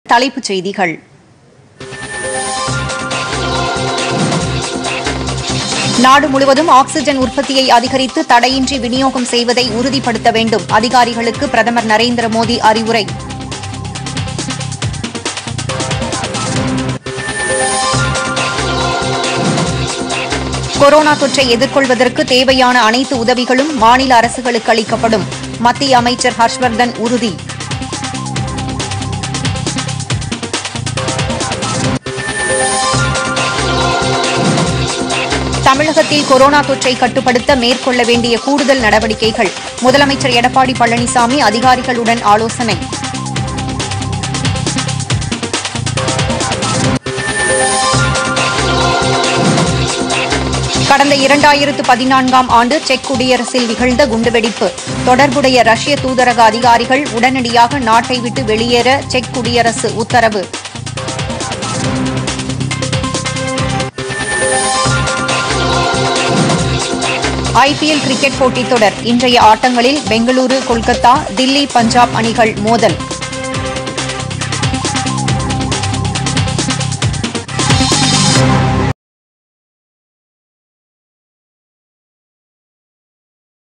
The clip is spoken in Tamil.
தலைப்புச் செய்திகள் நாடு முழுவதும் ஆக்ஸிஜன் உற்பத்தியை அதிகரித்து தடையின்றி விநியோகம் செய்வதை உறுதிப்படுத்த வேண்டும் அதிகாரிகளுக்கு பிரதமர் நரேந்திர மோடி அறிவுரை கொரோனா தொற்றை எதிர்கொள்வதற்கு தேவையான அனைத்து உதவிகளும் மாநில அரசுகளுக்கு அளிக்கப்படும் மத்திய அமைச்சர் ஹர்ஷ்வர்தன் உறுதி தமிழகத்தில் கொரோனா தொற்றை கட்டுப்படுத்த மேற்கொள்ள வேண்டிய கூடுதல் நடவடிக்கைகள் முதலமைச்சர் எடப்பாடி பழனிசாமி அதிகாரிகளுடன் ஆலோசனை கடந்த இரண்டாயிரத்து பதினான்காம் ஆண்டு செக் குடியரசில் நிகழ்ந்த குண்டுவெடிப்பு தொடர்புடைய ரஷ்ய தூதரக அதிகாரிகள் உடனடியாக நாட்டை விட்டு வெளியேற செக் குடியரசு உத்தரவு ஐபிஎல் கிரிக்கெட் போட்டித் தொடர் இன்றைய ஆட்டங்களில் பெங்களூரு கொல்கத்தா தில்லி பஞ்சாப் அணிகள் மோதல்